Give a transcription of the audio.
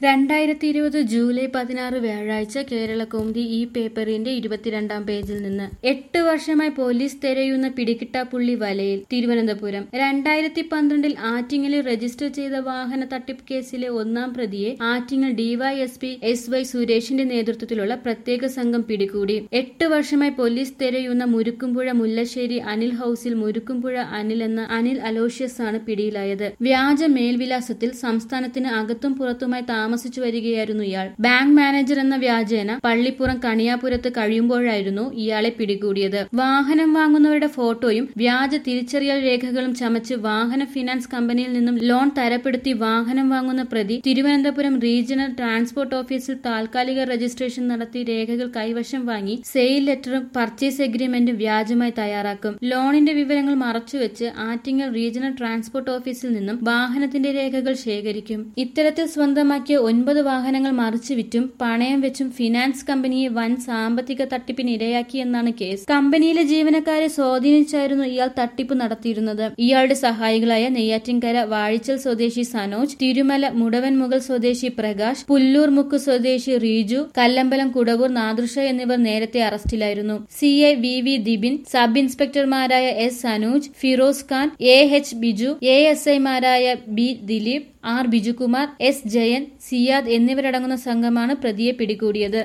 രണ്ടായിരത്തി ഇരുപത് ജൂലൈ പതിനാറ് വ്യാഴാഴ്ച കേരള കൗമുദി ഈ പേപ്പറിന്റെ ഇരുപത്തിരണ്ടാം പേജിൽ നിന്ന് എട്ട് വർഷമായി പോലീസ് തെരയുന്ന പിടികിട്ടാപ്പുള്ളി വലയിൽ തിരുവനന്തപുരം രണ്ടായിരത്തി പന്ത്രണ്ടിൽ ആറ്റിങ്ങലിൽ രജിസ്റ്റർ ചെയ്ത വാഹന തട്ടിപ്പ് കേസിലെ ഒന്നാം പ്രതിയെ ആറ്റിങ്ങൽ ഡിവൈഎസ്പി എസ് വൈ സുരേഷിന്റെ നേതൃത്വത്തിലുള്ള പ്രത്യേക സംഘം പിടികൂടി എട്ട് വർഷമായി പോലീസ് തെരയുന്ന മുരുക്കുംപുഴ മുല്ലശ്ശേരി അനിൽ ഹൌസിൽ മുരുക്കുംപുഴ അനിൽ എന്ന അനിൽ അലോഷ്യസ് ആണ് പിടിയിലായത് വ്യാജ മേൽവിലാസത്തിൽ സംസ്ഥാനത്തിന് അകത്തും പുറത്തുമായി താമസിച്ചു വരികയായിരുന്നു ഇയാൾ ബാങ്ക് മാനേജർ എന്ന വ്യാജേന പള്ളിപ്പുറം കണിയാപുരത്ത് കഴിയുമ്പോഴായിരുന്നു ഇയാളെ പിടികൂടിയത് വാഹനം വാങ്ങുന്നവരുടെ ഫോട്ടോയും വ്യാജ തിരിച്ചറിയൽ രേഖകളും ചമച്ച് വാഹന ഫിനാൻസ് കമ്പനിയിൽ നിന്നും ലോൺ തരപ്പെടുത്തി വാഹനം വാങ്ങുന്ന പ്രതി തിരുവനന്തപുരം റീജിയണൽ ട്രാൻസ്പോർട്ട് ഓഫീസിൽ താൽക്കാലിക രജിസ്ട്രേഷൻ നടത്തി രേഖകൾ കൈവശം വാങ്ങി സെയിൽ ലെറ്ററും പർച്ചേസ് എഗ്രിമെന്റും വ്യാജമായി തയ്യാറാക്കും ലോണിന്റെ വിവരങ്ങൾ മറച്ചുവെച്ച് ആറ്റിങ്ങൽ റീജിയണൽ ട്രാൻസ്പോർട്ട് ഓഫീസിൽ നിന്നും വാഹനത്തിന്റെ രേഖകൾ ശേഖരിക്കും ഇത്തരത്തിൽ സ്വന്തമാക്കിയ ഒൻപത് വാഹനങ്ങൾ മറിച്ചു വിറ്റും പണയം വെച്ചും ഫിനാൻസ് കമ്പനിയെ വൻ സാമ്പത്തിക തട്ടിപ്പിന് ഇരയാക്കിയെന്നാണ് കേസ് കമ്പനിയിലെ ജീവനക്കാരെ സ്വാധീനിച്ചായിരുന്നു ഇയാൾ തട്ടിപ്പ് നടത്തിയിരുന്നത് ഇയാളുടെ സഹായികളായ നെയ്യാറ്റിൻകര വാഴിച്ചൽ സ്വദേശി സനോജ് തിരുമല മുടവൻമുകൾ സ്വദേശി പ്രകാശ് പുല്ലൂർ മുക്ക് സ്വദേശി റീജു കല്ലമ്പലം കുടവൂർ നാദൃഷ എന്നിവർ നേരത്തെ അറസ്റ്റിലായിരുന്നു C I V V Dibin sub ഇൻസ്പെക്ടർമാരായ S Sanuj Firoz Khan A H Biju A S ഐമാരായ B Dileep R Bijukumar S Jayan Siyad എന്നിവരടങ്ങുന്ന സംഘമാണ് പ്രതിയെ പിടികൂടിയത്